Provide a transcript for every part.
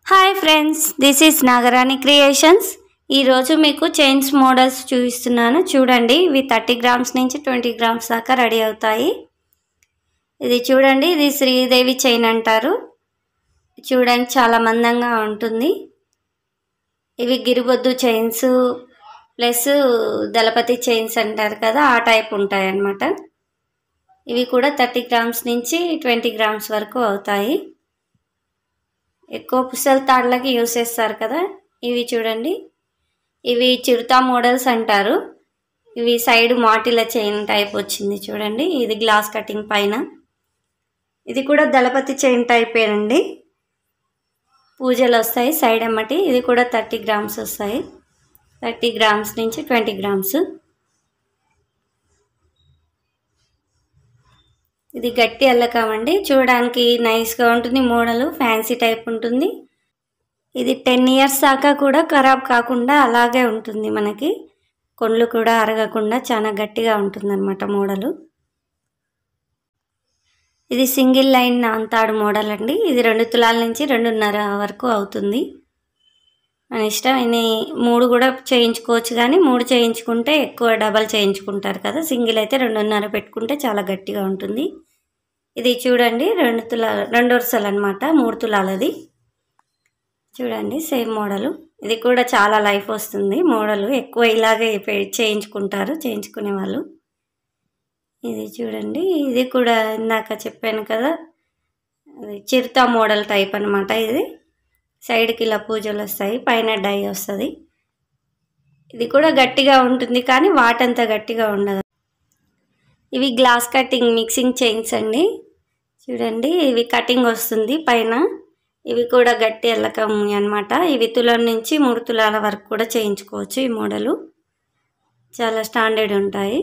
hi friends this is Nagarani creations ఈరోజు మీకు chains models చూపిస్తున్నాను చూడండి ఇవి థర్టీ గ్రామ్స్ నుంచి ట్వంటీ గ్రామ్స్ దాకా రెడీ అవుతాయి ఇది చూడండి ఇది శ్రీదేవి చైన్ అంటారు చూడడానికి చాలా మందంగా ఉంటుంది ఇవి గిరిబొద్దు చైన్స్ ప్లస్ దళపతి చైన్స్ అంటారు కదా ఆ టైప్ ఉంటాయి అన్నమాట ఇవి కూడా థర్టీ గ్రామ్స్ నుంచి ట్వంటీ గ్రామ్స్ వరకు అవుతాయి ఎక్కువ పుస్తల తాళ్ళకి యూస్ చేస్తారు కదా ఇవి చూడండి ఇవి చిరుతా మోడల్స్ అంటారు ఇవి సైడ్ మాటిల చైన్ టైప్ వచ్చింది చూడండి ఇది గ్లాస్ కటింగ్ పైన ఇది కూడా దళపతి చైన్ టైపేనండి పూజలు వస్తాయి సైడ్ అమ్మటి ఇది కూడా థర్టీ గ్రామ్స్ వస్తాయి థర్టీ గ్రామ్స్ నుంచి ట్వంటీ గ్రామ్స్ ఇది గట్టి అల్లకం అండి చూడడానికి నైస్గా ఉంటుంది మోడల్ ఫ్యాన్సీ టైప్ ఉంటుంది ఇది టెన్ ఇయర్స్ దాకా కూడా ఖరాబ్ కాకుండా అలాగే ఉంటుంది మనకి కొండ్లు కూడా అరగకుండా చాలా గట్టిగా ఉంటుంది అనమాట మోడలు ఇది సింగిల్ లైన్ నాంతాడు మోడల్ అండి ఇది రెండు తులాల నుంచి రెండున్నర వరకు అవుతుంది మన ఇష్టం ఇన్ని మూడు కూడా చేయించుకోవచ్చు కానీ మూడు చేయించుకుంటే ఎక్కువ డబల్ చేయించుకుంటారు కదా సింగిల్ అయితే రెండున్నర పెట్టుకుంటే చాలా గట్టిగా ఉంటుంది ఇది చూడండి రెండు తులాల రెండు వరుసలు అనమాట మూడు తులాలది చూడండి సేమ్ మోడలు ఇది కూడా చాలా లైఫ్ వస్తుంది మోడలు ఎక్కువ ఇలాగే చేయించుకుంటారు చేయించుకునే వాళ్ళు ఇది చూడండి ఇది కూడా ఇందాక చెప్పాను కదా చిరుతా మోడల్ టైప్ అనమాట ఇది సైడ్కి ఇలా పూజలు వస్తాయి పైన డై వస్తుంది ఇది కూడా గట్టిగా ఉంటుంది కానీ వాటంత గట్టిగా ఉండదు ఇవి గ్లాస్ కటింగ్ మిక్సింగ్ చైన్స్ అండి చూడండి ఇవి కటింగ్ వస్తుంది పైన ఇవి కూడా గట్టి ఎల్లకం అనమాట ఇవి తులం నుంచి మూడు తులాల వరకు కూడా చేయించుకోవచ్చు ఈ మోడలు చాలా స్టాండర్డ్ ఉంటాయి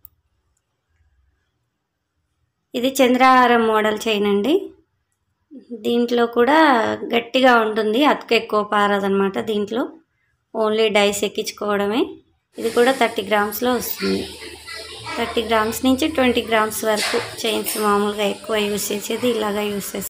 ఇది చంద్రహారం మోడల్ చైన్ అండి దీంట్లో కూడా గట్టిగా ఉంటుంది అతుకు ఎక్కువ పారదనమాట దీంట్లో ఓన్లీ డైస్ ఎక్కించుకోవడమే ఇది కూడా థర్టీ గ్రామ్స్లో వస్తుంది థర్టీ గ్రామ్స్ నుంచి ట్వంటీ గ్రామ్స్ వరకు చైన్స్ మామూలుగా ఎక్కువ యూస్ చేసేది ఇలాగా యూస్ చేస్తాం